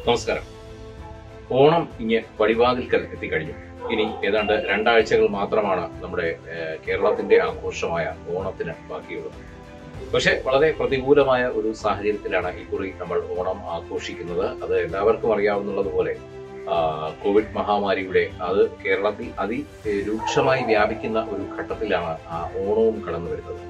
നമസ്കാരം ഓണം ഇങ്ങ് പടിവാതിൽക്കൽ എത്തിക്കഴിഞ്ഞു ഇനി ഏതാണ്ട് രണ്ടാഴ്ചകൾ മാത്രമാണ് നമ്മുടെ ഏഹ്, കേരളത്തിന്റെ ആഘോഷമായ ഓണത്തിന് ബാക്കിയുള്ളത് പക്ഷെ വളരെ പ്രതികൂലമായ ഒരു സാഹചര്യത്തിലാണ് ഇക്കുറി നമ്മൾ ഓണം ആഘോഷിക്കുന്നത് അത് എല്ലാവർക്കും അറിയാവുന്നതുപോലെ ആ, കോവിഡ് മഹാമാരിയുടെ അത് കേരളത്തിൽ അതിരൂക്ഷമായി വ്യാപിക്കുന്ന ഒരു ഘട്ടത്തിലാണ് ആ ഓണവും കടന്നു വരുന്നത്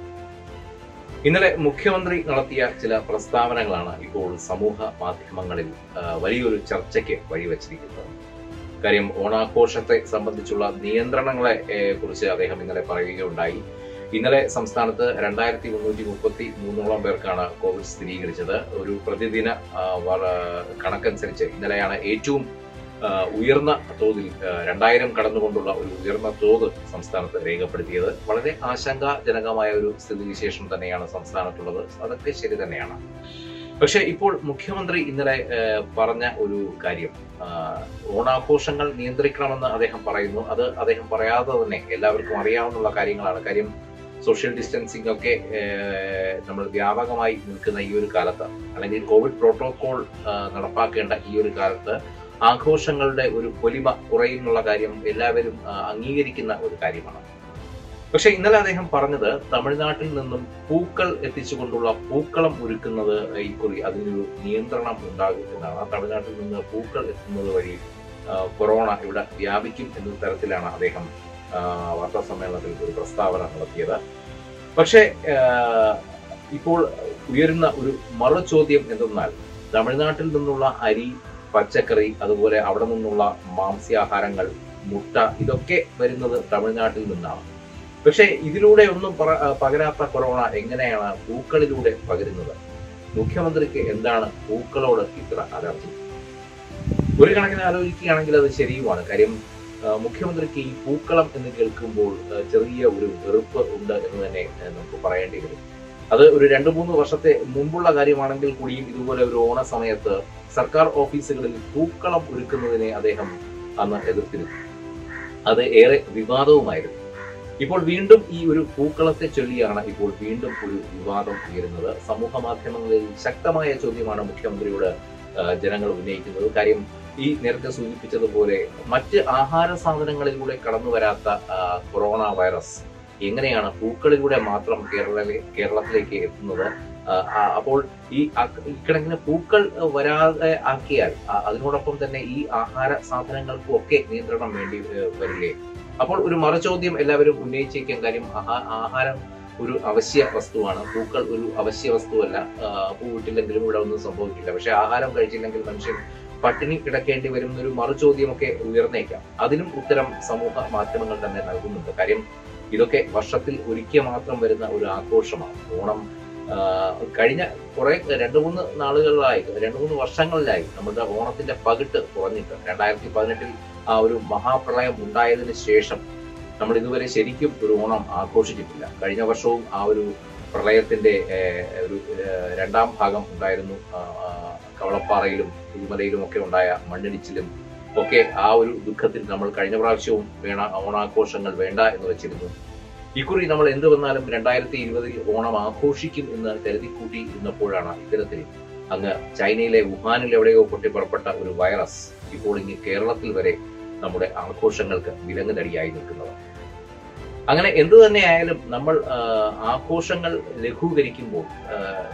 ഇന്നലെ മുഖ്യമന്ത്രി നടത്തിയ ചില പ്രസ്താവനകളാണ് ഇപ്പോൾ സമൂഹ മാധ്യമങ്ങളിൽ ആ, വലിയൊരു ചർച്ചയ്ക്ക് വഴിവെച്ചിരിക്കുന്നത് കാര്യം ഓണാഘോഷത്തെ സംബന്ധിച്ചുള്ള നിയന്ത്രണങ്ങളെ ഏ, കുറിച്ച് അദ്ദേഹം ഇന്നലെ പറയുകയുണ്ടായി ഇന്നലെ സംസ്ഥാനത്ത് രണ്ടായിരത്തി മുന്നൂറ്റി മുപ്പത്തി മൂന്നോളം പേർക്കാണ് കോവിഡ് സ്ഥിരീകരിച്ചത് ഒരു പ്രതിദിന ആ, വ- കണക്കനുസരിച്ച് ഇന്നലെയാണ് ഏറ്റവും ആ, ഉയർന്ന തോതിൽ ആ, രണ്ടായിരം കടന്നുകൊണ്ടുള്ള ഒരു ഉയർന്ന തോത് സംസ്ഥാനത്ത് രേഖപ്പെടുത്തിയത് വളരെ ആശങ്കാജനകമായ ഒരു സ്ഥിതിവിശേഷം തന്നെയാണ് സംസ്ഥാനത്തുള്ളത് അതൊക്കെ ശരി തന്നെയാണ് പക്ഷെ ഇപ്പോൾ മുഖ്യമന്ത്രി ഇന്നലെ ആ, പറഞ്ഞ ഒരു കാര്യം ആ, ഓണാഘോഷങ്ങൾ നിയന്ത്രിക്കണമെന്ന് അദ്ദേഹം പറയുന്നു അത് അദ്ദേഹം പറയാതെ തന്നെ എല്ലാവർക്കും അറിയാവുന്ന കാര്യങ്ങളാണ് കാര്യം സോഷ്യൽ ഡിസ്റ്റൻസിംഗ് ഒക്കെ ഏഹ്, നമ്മൾ വ്യാപകമായി നിൽക്കുന്ന ഈ ഒരു കാലത്ത് അല്ലെങ്കിൽ കോവിഡ് പ്രോട്ടോകോൾ ആ, നടപ്പാക്കേണ്ട ഈ ഒരു കാലത്ത് ആഘോഷങ്ങളുടെ ഒരു പൊലിമ കുറയുന്നുള്ള കാര്യം എല്ലാവരും ആ, അംഗീകരിക്കുന്ന ഒരു കാര്യമാണ് പക്ഷെ ഇന്നലെ അദ്ദേഹം പറഞ്ഞത് തമിഴ്നാട്ടിൽ നിന്നും പൂക്കൾ എത്തിച്ചുകൊണ്ടുള്ള പൂക്കളം ഒരുക്കുന്നത് ഇക്കുറി അതിനൊരു നിയന്ത്രണം ഉണ്ടാകും എന്നാണ് തമിഴ്നാട്ടിൽ നിന്ന് പൂക്കൾ എത്തുന്നത് വഴി ആ, കൊറോണ ഇവിടെ വ്യാപിക്കും എന്ന തരത്തിലാണ് അദ്ദേഹം ആ, വാർത്താ സമ്മേളനത്തിൽ ഒരു പ്രസ്താവന നടത്തിയത് പക്ഷേ ആ, ഇപ്പോൾ ഉയരുന്ന ഒരു മറു ചോദ്യം എന്തെന്നാൽ തമിഴ്നാട്ടിൽ നിന്നുള്ള അരി പച്ചക്കറി അതുപോലെ അവിടെ നിന്നുള്ള മാംസ്യാഹാരങ്ങൾ മുട്ട ഇതൊക്കെ വരുന്നത് തമിഴ്നാട്ടിൽ നിന്നാണ് പക്ഷേ ഇതിലൂടെ ഒന്നും പറ- പകരാത്ത കൊറോണ എങ്ങനെയാണ് പൂക്കളിലൂടെ പകരുന്നത് മുഖ്യമന്ത്രിക്ക് എന്താണ് പൂക്കളോട് ഇത്ര അലർജി ഒരു കണക്കിന് ആലോചിക്കുകയാണെങ്കിൽ അത് ശരിയുമാണ് കാര്യം ആ, മുഖ്യമന്ത്രിക്ക് ഈ പൂക്കളം എന്ന് കേൾക്കുമ്പോൾ ആ, ചെറിയ ഒരു വെറുപ്പ് ഉണ്ട് എന്ന് തന്നെ ആ, നമുക്ക് പറയേണ്ടി വരും അത് ഒരു രണ്ടു മൂന്ന് വർഷത്തെ മുമ്പുള്ള കാര്യമാണെങ്കിൽ കൂടിയും ഇതുപോലെ ഒരു ഓണ സമയത്ത് സർക്കാർ ഓഫീസുകളിൽ പൂക്കളം ഒരുക്കുന്നതിനെ അദ്ദേഹം അന്ന് എതിർത്തിരുന്നു അത് ഏറെ വിവാദവുമായിരുന്നു ഇപ്പോൾ വീണ്ടും ഈ ഒരു പൂക്കളത്തെ ചൊല്ലിയാണ് ഇപ്പോൾ വീണ്ടും ഒരു വിവാദം ഉയരുന്നത് സമൂഹ മാധ്യമങ്ങളിൽ ശക്തമായ ചോദ്യമാണ് മുഖ്യമന്ത്രിയോട് ആ, ജനങ്ങൾ ഉന്നയിക്കുന്നത് കാര്യം ഈ നേരത്തെ സൂചിപ്പിച്ചതുപോലെ മറ്റ് ആഹാര സാധനങ്ങളിലൂടെ കടന്നു വരാത്ത ആ, കൊറോണ വൈറസ് എങ്ങനെയാണ് പൂക്കളിലൂടെ മാത്രം കേരള കേരളത്തിലേക്ക് എത്തുന്നത് ആ, ആ, അപ്പോൾ ഈ അ- ഇക്കണക്കിന് പൂക്കൾ വരാതെ ആക്കിയാൽ ആ, അതിനോടൊപ്പം തന്നെ ഈ ആഹാര സാധനങ്ങൾക്കും ഒക്കെ നിയന്ത്രണം വേണ്ടി ഏ, വരില്ലേ അപ്പോൾ ഒരു മറുചോദ്യം എല്ലാവരും ഉന്നയിച്ചേക്കാൻ കാര്യം ആഹാ- ആഹാരം ഒരു അവശ്യ വസ്തുവാണ് പൂക്കൾ ഒരു അവശ്യ വസ്തുവല്ല ആ, പൂവിട്ടില്ലെങ്കിലും ഇവിടെ ഒന്നും സംഭവിക്കില്ല പക്ഷെ ആഹാരം കഴിച്ചില്ലെങ്കിൽ മനുഷ്യൻ പട്ടിണി കിടക്കേണ്ടി വരും എന്നൊരു മറുചോദ്യമൊക്കെ ഉയർന്നേക്കാം അതിനും ഉത്തരം സമൂഹ മാധ്യമങ്ങൾ തന്നെ നൽകുന്നുണ്ട് കാര്യം ഇതൊക്കെ വർഷത്തിൽ ഒരിക്കൽ മാത്രം വരുന്ന ഒരു ആഘോഷമാണ് ഓണം ആ, കഴിഞ്ഞ കുറെ രണ്ടു മൂന്ന് നാളുകളിലായി രണ്ടു മൂന്ന് വർഷങ്ങളിലായി നമ്മുടെ ഓണത്തിന്റെ പകിട്ട് കുറഞ്ഞിട്ട് രണ്ടായിരത്തി പതിനെട്ടിൽ ആ ഒരു മഹാപ്രളയം ഉണ്ടായതിനു ശേഷം നമ്മൾ ഇതുവരെ ശരിക്കും ഒരു ഓണം ആഘോഷിച്ചിട്ടില്ല കഴിഞ്ഞ വർഷവും ആ ഒരു പ്രളയത്തിന്റെ ഏഹ്, ഒരു ഏഹ്, രണ്ടാം ഭാഗം ഉണ്ടായിരുന്നു ആ, ആ, കവളപ്പാറയിലും പുതുമലയിലും ഒക്കെ ഉണ്ടായ മണ്ണിടിച്ചിലും ഒക്കെ ആ ഒരു ദുഃഖത്തിൽ നമ്മൾ കഴിഞ്ഞ പ്രാവശ്യവും വേണ ഓണാഘോഷങ്ങൾ വേണ്ട എന്ന് വെച്ചിരുന്നു ഇക്കുറി നമ്മൾ എന്ത് വന്നാലും രണ്ടായിരത്തി ഇരുപതിൽ ഓണം ആഘോഷിക്കും എന്ന് കരുതിക്കൂട്ടി ഇരുന്നപ്പോഴാണ് ഇത്തരത്തിൽ അങ്ങ് ചൈനയിലെ വുഹാനിൽ എവിടെയോ പൊട്ടിപ്പുറപ്പെട്ട ഒരു വൈറസ് ഇപ്പോൾ ഇങ്ങ് കേരളത്തിൽ വരെ നമ്മുടെ ആഘോഷങ്ങൾക്ക് വിലങ്ങുതടിയായി നിൽക്കുന്നത് അങ്ങനെ എന്തു തന്നെയായാലും നമ്മൾ ആ, ആഘോഷങ്ങൾ ലഘൂകരിക്കുമ്പോൾ ആ,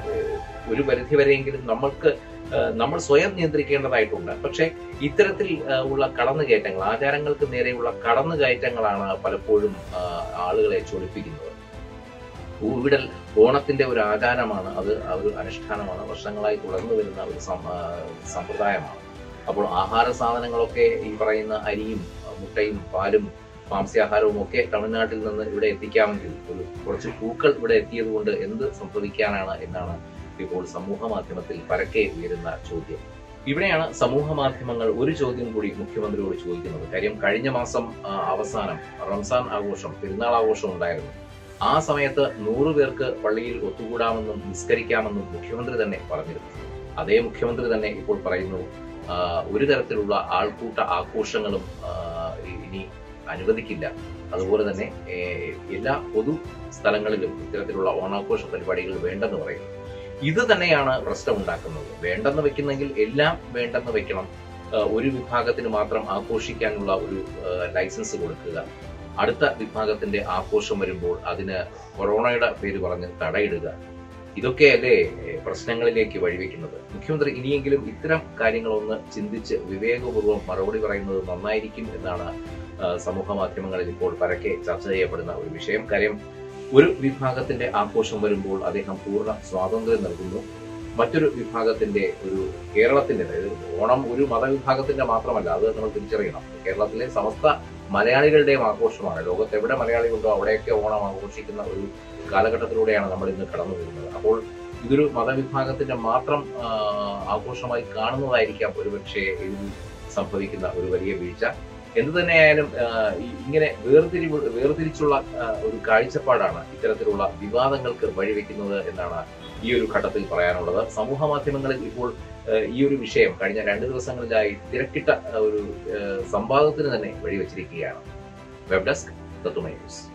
ഒരു പരിധിവരെയെങ്കിലും നമ്മൾക്ക് ആ, നമ്മൾ സ്വയം നിയന്ത്രിക്കേണ്ടതായിട്ടുണ്ട് പക്ഷെ ഇത്തരത്തിൽ ആ, ഉള്ള കടന്നുകയറ്റങ്ങൾ ആചാരങ്ങൾക്ക് നേരെയുള്ള കടന്നുകയറ്റങ്ങളാണ് പലപ്പോഴും ആ, ആളുകളെ ചൊടിപ്പിക്കുന്നത് പൂവിടൽ ഓണത്തിന്റെ ഒരു ആചാരമാണ് അത് ആ ഒരു അനുഷ്ഠാനമാണ് വർഷങ്ങളായി തുടർന്നു വരുന്ന ഒരു സം- ആ, സമ്പ്രദായമാണ് അപ്പോൾ ആഹാര സാധനങ്ങളൊക്കെ ഈ പറയുന്ന അരിയും ആ, മുട്ടയും പാലും മാംസ്യാഹാരവും ഒക്കെ തമിഴ്നാട്ടിൽ നിന്ന് ഇവിടെ എത്തിക്കാമെങ്കിൽ ഒരു കുറച്ച് പൂക്കൾ ഇവിടെ എത്തിയത് കൊണ്ട് എന്ത് സംഭവിക്കാനാണ് എന്നാണ് ഇപ്പോൾ സമൂഹ മാധ്യമത്തിൽ പരക്കെ ഉയരുന്ന ചോദ്യം ഇവിടെയാണ് സമൂഹ മാധ്യമങ്ങൾ ഒരു ചോദ്യം കൂടി മുഖ്യമന്ത്രിയോട് ചോദിക്കുന്നത് കാര്യം കഴിഞ്ഞ മാസം ആ, അവസാനം റംസാൻ ആഘോഷം പെരുന്നാൾ ആഘോഷം ഉണ്ടായിരുന്നു ആ സമയത്ത് നൂറു പേർക്ക് പള്ളിയിൽ ഒത്തുകൂടാമെന്നും നിസ്കരിക്കാമെന്നും മുഖ്യമന്ത്രി തന്നെ പറഞ്ഞിരുന്നു അതേ മുഖ്യമന്ത്രി തന്നെ ഇപ്പോൾ പറയുന്നു ആ, ഒരു തരത്തിലുള്ള ആൾക്കൂട്ട ആഘോഷങ്ങളും ആ, ഇനി അനുവദിക്കില്ല അതുപോലെ തന്നെ ഏഹ്, എല്ലാ പൊതു സ്ഥലങ്ങളിലും ഇത്തരത്തിലുള്ള ഓണാഘോഷ പരിപാടികൾ വേണ്ടെന്ന് പറയുന്നു ഇത് തന്നെയാണ് പ്രശ്നമുണ്ടാക്കുന്നത് വേണ്ടെന്ന് വെക്കുന്നെങ്കിൽ എല്ലാം വേണ്ടെന്ന് വെക്കണം ആ, ഒരു വിഭാഗത്തിന് മാത്രം ആഘോഷിക്കാനുള്ള ഒരു ആ, ലൈസൻസ് കൊടുക്കുക അടുത്ത വിഭാഗത്തിന്റെ ആഘോഷം വരുമ്പോൾ അതിന് കൊറോണയുടെ പേര് പറഞ്ഞ് തടയിടുക ഇതൊക്കെയല്ലേ ഏ, പ്രശ്നങ്ങളിലേക്ക് വഴിവെക്കുന്നത് മുഖ്യമന്ത്രി ഇനിയെങ്കിലും ഇത്തരം കാര്യങ്ങളൊന്ന് ചിന്തിച്ച് വിവേകപൂർവ്വം മറുപടി പറയുന്നത് നന്നായിരിക്കും എന്നാണ് ആ, സമൂഹ മാധ്യമങ്ങളിൽ ഇപ്പോൾ പരക്കെ ചർച്ച ചെയ്യപ്പെടുന്ന ഒരു വിഷയം കാര്യം ഒരു വിഭാഗത്തിന്റെ ആഘോഷം വരുമ്പോൾ അദ്ദേഹം പൂർണ്ണ സ്വാതന്ത്ര്യം നൽകുന്നു മറ്റൊരു വിഭാഗത്തിന്റെ ഒരു കേരളത്തിന്റെ അതായത് ഓണം ഒരു മതവിഭാഗത്തിന്റെ മാത്രമല്ല അത് നമ്മൾ തിരിച്ചറിയണം കേരളത്തിലെ സമസ്ത മലയാളികളുടെയും ആഘോഷമാണ് ലോകത്ത് എവിടെ മലയാളികളുണ്ടോ അവിടെയൊക്കെ ഓണം ആഘോഷിക്കുന്ന ഒരു കാലഘട്ടത്തിലൂടെയാണ് നമ്മൾ ഇന്ന് കടന്നു പോകുന്നത് അപ്പോൾ ഇതൊരു മതവിഭാഗത്തിന്റെ മാത്രം ആ, ആഘോഷമായി കാണുന്നതായിരിക്കാം ഒരുപക്ഷെ ഇതിൽ സംഭവിക്കുന്ന ഒരു വലിയ വീഴ്ച എന്തു തന്നെയായാലും ആ, ഈ- ഇങ്ങനെ വേർതിരിവ് വേർതിരിച്ചുള്ള ആ, ഒരു കാഴ്ചപ്പാടാണ് ഇത്തരത്തിലുള്ള വിവാദങ്ങൾക്ക് വഴിവെക്കുന്നത് എന്നാണ് ഈ ഒരു ഘട്ടത്തിൽ പറയാനുള്ളത് സമൂഹ മാധ്യമങ്ങളിൽ ഇപ്പോൾ ആ, ഈ ഒരു വിഷയം കഴിഞ്ഞ രണ്ട് ദിവസങ്ങളിലായി തിരക്കിട്ട ആ, ഒരു ആ, സംവാദത്തിന് തന്നെ വഴിവെച്ചിരിക്കുകയാണ് വെബ് ഡെസ്ക് തത്തുമൈ ന്യൂസ്